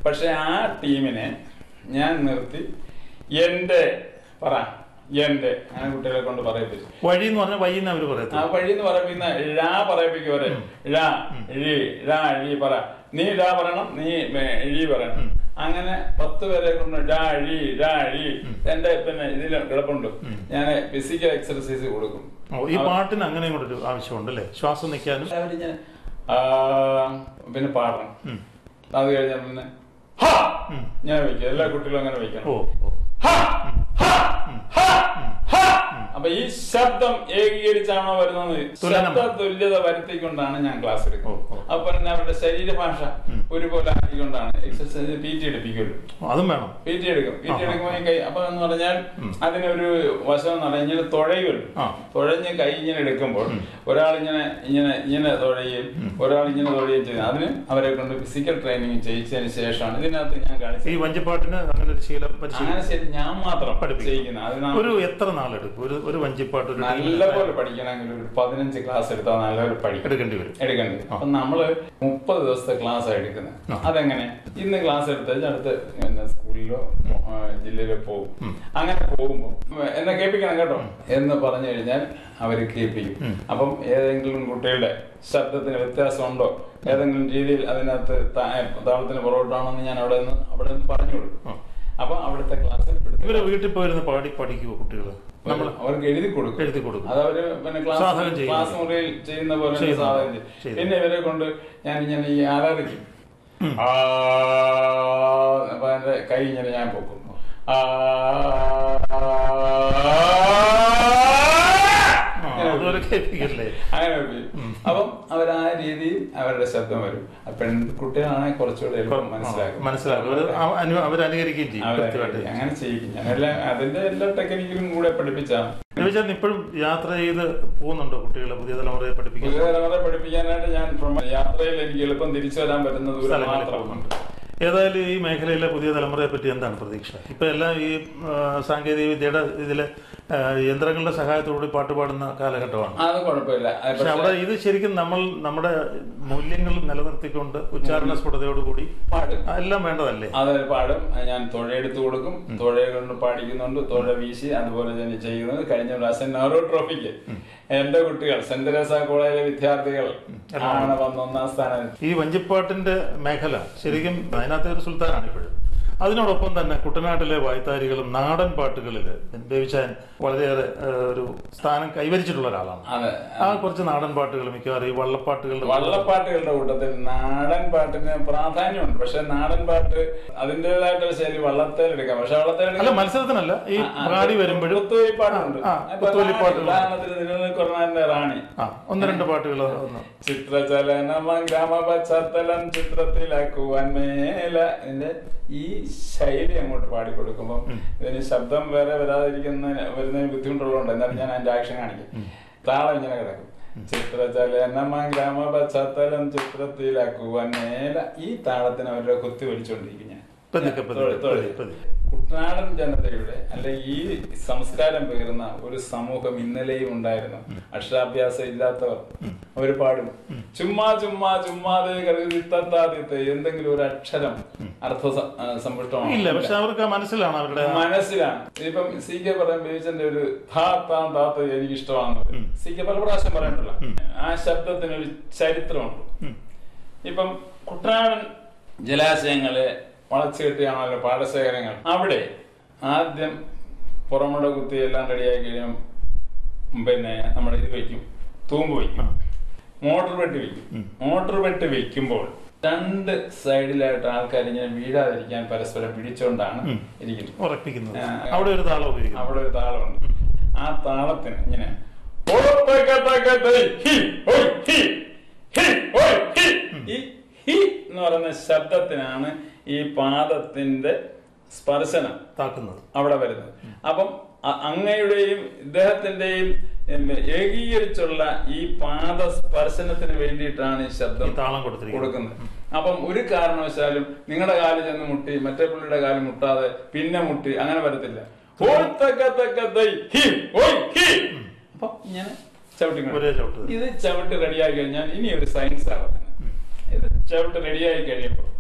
പക്ഷെ ആ ടീമിനെ ഞാൻ നിർത്തി എന്റെ പറ എന്റെ അങ്ങനെ കുട്ടികളെ കൊണ്ട് പറയിപ്പിച്ചു വഴി എന്ന് പറഞ്ഞാൽ വഴി എന്ന് അവര് ആ പറയത്തില്ല വഴി എന്ന് പറയുന്ന ഴാ പറയിപ്പിക്കും അവരെ ഴാ ഴി ഴാ ഴി പറ നീ ഴാ പറയണം നീ മേ- ഴി പറയണം അങ്ങനെ പത്ത് പേരെ കൊണ്ട് ഴാ ഴി ഴാ ഴി എന്റെ പിന്നെ ഇതിൽ കിടപ്പുണ്ട് ഞാൻ ഫിസിക്കൽ എക്സർസൈസ് കൊടുക്കും ഓ, ഈ പാട്ടിന് അങ്ങനെ കൂടെ ഒരു ആവശ്യമുണ്ട് അല്ലേ ശ്വാസം നിൽക്കാനും അവരിങ്ങനെ ആ, പിന്നെ പാടണം അത് കഴിഞ്ഞാൽ പിന്നെ ഹ! ഞാൻ വെക്കും എല്ലാ കുട്ടികളും അങ്ങനെ വെക്കണം ഓ ഓ ഹ! ഹ! ഹ! ഹ! അപ്പൊ ഈ ശബ്ദം ഏകീകരിച്ചാണോ വരുന്നത് തുലനം. ശബ്ദ തുല്യത വരുത്തിക്കൊണ്ടാണ് ഞാൻ ക്ലാസ് ഓ, എടുക്കുന്നത് ഓ. അപ്പൊ തന്നെ അവരുടെ ശരീരഭാഷ ഒരുപോലെ ആക്കിക്കൊണ്ടാണ് എക്സസൈസ് പി ടി എടുപ്പിക്കുള്ളൂ ഓ, അതും വേണം പി ടി എടുക്കും പി ടി ആഹാ. എടുക്കുമ്പോൾ ഈ കൈ അപ്പൊ എന്ന് പറഞ്ഞാൽ അതിനൊരു വശം എന്ന് പറഞ്ഞാൽ ഇങ്ങനെ തുഴയുമല്ലോ ആ. തുഴഞ്ഞ് കൈ ഇങ്ങനെ എടുക്കുമ്പോൾ ഒരാൾ ഇങ്ങനെ ഇങ്ങനെ ഇങ്ങനെ തുഴയുകയും ഒരാൾ ഇങ്ങനെ തുഴയുകയും ചെയ്യുന്നത് അതിന് അവരെ കൊണ്ട് ഫിസിക്കൽ ട്രെയിനിങ് ചെയ്യിച്ചതിന് ശേഷമാണ് ഇതിനകത്ത് ഞാൻ ഈ കാണിച്ചത് വഞ്ചിപ്പാട്ടിന് അങ്ങനെ ഒരു ശീലം അങ്ങനെ പരിശീലനം ശരി ഞാൻ മാത്രം പഠിപ്പിക്കും. ചെയ്യിക്കുന്നത് അത് നാം ഒരു എത്ര നാളെടുക്കും ഒരു ഒരു വഞ്ചിപ്പാട്ട് ഒരു നല്ല പോലെ പഠിക്കണമെങ്കിൽ ഒരു പതിനഞ്ച് ക്ലാസ് എടുത്താൽ നല്ലപോലെ പഠിക്കണം എടുക്കേണ്ടി വരും എടുക്കേണ്ടത് അപ്പൊ നമ്മള് മുപ്പത് ദിവസത്തെ ക്ലാസ് എടുക്കുന്നത് അതെങ്ങനെ ഇന്ന് ക്ലാസ് എടുത്താൽ അടുത്ത് പിന്നെ സ്കൂളിലോ ആ, ജില്ലയിലോ പോകും അങ്ങനെ പോകുമ്പോ എന്നെ കേൾപ്പിക്കണം കേട്ടോ എന്ന് പറഞ്ഞു കഴിഞ്ഞാൽ അവര് കേൾപ്പിക്കും അപ്പം ഏതെങ്കിലും കുട്ടികളുടെ ശബ്ദത്തിന് വ്യത്യാസമുണ്ടോ ഏതെങ്കിലും രീതിയിൽ അതിനകത്ത് താ- താളത്തിന് പുറകോട്ടാണെന്ന് ഞാൻ അവിടെ നിന്ന് അവിടെ നിന്ന് പറഞ്ഞു കൊടുക്കും അപ്പൊ അവിടുത്തെ ക്ലാസ്സിൽ ഇവര് വീട്ടിൽ പോയിരുന്ന് പാടി പഠിക്കുവോ കുട്ടികൾ നമ്മൾ അവർക്ക് എഴുതി കൊടുക്കും എഴുതി കൊടുക്കും അത് അവര് പിന്നെ ക്ലാസ് സാധകം ചെയ്യുന്നു. ക്ലാസ് മുറിയിൽ ചെയ്യുന്ന പോലെ തന്നെ ചെയ്യുന്നു. സാധകം ചെയ്യും ചെയ്യുന്നു. പിന്നെ ഇവരെ കൊണ്ട് ഞാൻ ഇങ്ങനെ ഈ ആരാധിക്കും ആ അപ്പൊ എന്റെ കൈ ഇങ്ങനെ ഞാൻ പൊക്കും ആ ആ, അതുവരെ കേൾപ്പിക്കല്ലേ അങ്ങനെ വെക്കും. അപ്പം അവർ ആ രീതിയിൽ അവരുടെ ശബ്ദം വരും ആ പെൺകുട്ടികളാണെങ്കിൽ കുറച്ചുകൂടെ എളുപ്പം മനസ്സിലാക്കും മനസ്സിലാക്കും അവര് അവ- അനു- അവര് അനുകരിക്കുകയും ചെയ്യും അവരെ കൃത്യമായിട്ട് അങ്ങനെ ചെയ്യിക്കും ഞാൻ എല്ലാം അതിന്റെ എല്ലാ ടെക്നിക്കലും കൂടെ പഠിപ്പിച്ചാണ് രവിചന്ദ്രൻ ഇപ്പോഴും യാത്ര ചെയ്ത് പോകുന്നുണ്ടോ കുട്ടികളെ പുതിയ തലമുറയെ പഠിപ്പിക്കാൻ പുതിയ തലമുറ പഠിപ്പിക്കാനായിട്ട് ഞാൻ from യാത്രയിൽ എനിക്ക് എളുപ്പം തിരിച്ചു വരാൻ പറ്റുന്ന ദൂരം സ്ഥലങ്ങളിൽ മാത്രം പോകുന്നുണ്ട് ഏതായാലും ഈ മേഖലയിലെ പുതിയ തലമുറയെ പറ്റി എന്താണ് പ്രതീക്ഷ ഇപ്പൊ എല്ലാം ഈ ആ, സാങ്കേതിക വിദ്യയുടെ ഇതിലെ ആ, യന്ത്രങ്ങളുടെ സഹായത്തോടുകൂടി പാട്ട് പാടുന്ന കാലഘട്ടമാണ് അത് കുഴപ്പമില്ല അത് പക്ഷെ അവിടെ ഇത് ശരിക്കും നമ്മൾ നമ്മുടെ മൂല്യങ്ങൾ നിലനിർത്തിക്കൊണ്ട് ഉച്ചാരണ സ്ഫുടതയോടുകൂടി പാടും എല്ലാം വേണ്ടതല്ലേ അത് പാടും ഞാൻ തുഴയെടുത്ത് കൊടുക്കും തുഴയെ കൊണ്ട് പാടിക്കുന്നുണ്ട് തുഴ വീശി അതുപോലെ തന്നെ ചെയ്യുന്നത് കഴിഞ്ഞ പ്രാവശ്യം നെഹ്റു ട്രോഫിക്ക് എന്റെ കുട്ടികൾ സെന്റ് തെരേസ കോളേജിലെ വിദ്യാർത്ഥികൾ ആണ് വന്ന് ഒന്നാം സ്ഥാനം ഈ വഞ്ചിപ്പാട്ടിന്റെ മേഖല ശരിക്കും അതിനകത്തെ ഒരു സുൽത്താനാണ് ഇപ്പോഴും അതിനോടൊപ്പം തന്നെ കുട്ടനാട്ടിലെ വായ്ത്താരികളും നാടൻ പാട്ടുകളിൽ ബേബിച്ചാൻ വളരെയേറെ ആ, ഒരു സ്ഥാനം കൈവരിച്ചിട്ടുള്ള ഒരാളാണ് അതെ ആ കുറച്ച് നാടൻ പാട്ടുകൾ മിക്കവാറും ഈ വള്ളപ്പാട്ടുകളുടെ വള്ളപ്പാട്ടുകളുടെ കൂട്ടത്തിൽ നാടൻ പാട്ടിന് പ്രാധാന്യമുണ്ട് പക്ഷെ നാടൻ പാട്ട് അതിന്റേതായിട്ടുള്ള ശൈലി വള്ളത്തേൽ എടുക്കാം പക്ഷെ വള്ളത്തേൽ അല്ല മത്സരത്തിനല്ല ഈ പാടി വരുമ്പോഴും കുത്തുവലിപ്പാട്ടുണ്ട് ആ, ആ, കുത്തുവലിപ്പാട്ടുകൾ. ഉദാഹരണത്തിന് നിലനിൽക്കുന്നതിന്റെ റാണി ആ ഒന്ന് രണ്ട് പാട്ടുകൾ ഒന്ന് ചിത്രചലനമ ഗ്രാമ പശ്ചാത്തലം ചിത്രത്തിലാക്കുവാൻ മേല ഇതിന്റെ ഈ ശൈലി അങ്ങോട്ട് പാടിക്കൊടുക്കുമ്പോൾ ഇതിന് ശബ്ദം വേറെ വരാതിരിക്കുന്ന വരുന്നതിന് ബുദ്ധിമുട്ടുള്ളതുകൊണ്ട് എന്നാലും ഞാൻ അതിന്റെ ആക്ഷൻ കാണിക്കും താളം ഇങ്ങനെ കിടക്കും ചിത്രചലനമ ഗ്രാമ പശ്ചാത്തലം ചിത്രത്തിലാക്കുവാൻ മേല ഈ താളത്തിന് അവരുടെ കുത്തി വലിച്ചുകൊണ്ടിരിക്കും ഞാൻ പതുക്കെ പതുക്കെ തൊഴി- തൊഴി. പതുക്കെ പതുക്കെ. കുട്ടനാടൻ ജനതയുടെ അല്ലെ ഈ സംസ്കാരം പകരുന്ന ഒരു സമൂഹം ഇന്നലെയും ഉണ്ടായിരുന്നു അക്ഷരാഭ്യാസം ഇല്ലാത്തവർ അവർ പാടും ചുമ്മാ ചുമ്മാ ചുമ്മാതെ കരുതിത്താദിത്തെ എന്തെങ്കിലും ഒരു അക്ഷരം അർത്ഥ സ- ആ, സമ്പുഷ്ടമാണ് ഇല്ല പക്ഷെ അവർക്ക് ആ മനസ്സിലാണ് അവരുടെ ആ- മനസ്സിലാണ് ഇപ്പം സി കെ പറയാൻ ബേബിച്ചന്റെ ഒരു ധാ താൻ താത്ത എനിക്ക് ഇഷ്ടമാണെന്ന് പറയും. സി കെ പല പ്രാവശ്യം പറയണ്ടല്ലോ ആ ശബ്ദത്തിന് ഒരു ചരിത്രമുണ്ട് ഇപ്പം കുട്ടനാടൻ ജലാശയങ്ങളെ വളച്ചു കെട്ടിയാണല്ലോ പാടശേഖരങ്ങൾ അവിടെ ആദ്യം പുറമുട കുത്തി എല്ലാം റെഡിയായി കഴിയും പിന്നെ നമ്മുടെ ഇത് വെക്കും തൂമ്പ് വയ്ക്കും മോട്ടോർ വെട്ടി വെക്കും മോട്ടോർ വെട്ടി വെക്കുമ്പോൾ രണ്ട് സൈഡിലായിട്ട് ആൾക്കാർ ഇങ്ങനെ വീഴാതിരിക്കാൻ പരസ്പരം പിടിച്ചോണ്ടാണ് ഇരിക്കുന്നത് ഉറപ്പിക്കുന്നത് ആ, അവിടെ ഒരു താളം ഉപയോഗിക്കുന്നു അവിടെ ഒരു താളമുണ്ട് ആ താളത്തിന് ഇങ്ങനെ ഓടത്തക്കത്തക്കത്തൈ ഹി, ഹൊയ്, ഹി, ഹി, ഹൊയ്, ഹി. ഈ ഹി എന്ന് പറയുന്ന ശബ്ദത്തിനാണ് ഈ പാദത്തിന്റെ സ്പർശനം താക്കുന്നത് അവിടെ വരുന്നത് അപ്പം അ- അങ്ങയുടെയും ഇദ്ദേഹത്തിന്റെയും ഉം, ഏകീകരിച്ചുള്ള ഈ പാദ സ്പർശനത്തിന് വേണ്ടിയിട്ടാണ് ഈ ശബ്ദം ഈ താളം കൊടുത്തിരിക്കുന്നത് കൊടുക്കുന്നത് അപ്പം ഒരു കാരണവശാലും നിങ്ങളുടെ കാല് ചെന്ന് മുട്ടി മറ്റേ പുള്ളിയുടെ കാല് മുട്ടാതെ പിന്നെ മുട്ടി അങ്ങനെ വരത്തില്ല ഹോയ് തക്ക തക്ക തൈ ഹി, ഹോയ് ഹി. അപ്പൊ ഇങ്ങനെ ചവിട്ടി കൊണ്ട് ഒരേ ചവിട്ട് ഇത് ചവിട്ട് റെഡിയായി കഴിഞ്ഞാൽ ഇനി ഒരു സയൻസ് ആണ് ഇത് ചവിട്ട് റെഡിയായി കഴിയുമ്പോൾ